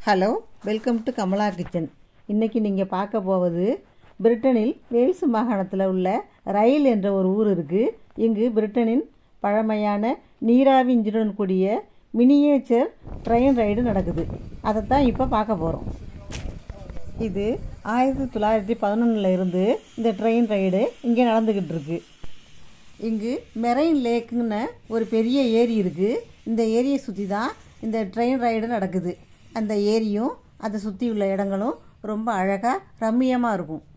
hello welcome to Kamala kitchen இன்றைக்கி நீங்கள் பார்க்க போவது பிரிட்டனில் வேல்ஸ் மாகாணத்தில் உள்ள ரயில் என்ற ஒரு ஊர் இருக்குது இங்கு பிரிட்டனின் பழமையான நீராவி இன்ஜினுடன் கூடிய மினியேச்சர் ட்ரெயின் ரைடு நடக்குது அதைத்தான் இப்போ பார்க்க போகிறோம் இது ஆயிரத்தி தொள்ளாயிரத்தி பதினொன்றில் இருந்து இந்த ட்ரெயின் ரைடு இங்கே நடந்துக்கிட்டு இருக்கு இங்கு மெரைன் லேக்குன்னு ஒரு பெரிய ஏரி இருக்குது இந்த ஏரியை சுற்றி தான் இந்த ட்ரெயின் ரைடு நடக்குது அந்த ஏரியும் அதை சுற்றி உள்ள இடங்களும் ரொம்ப அழகாக ரம்மியமாக இருக்கும்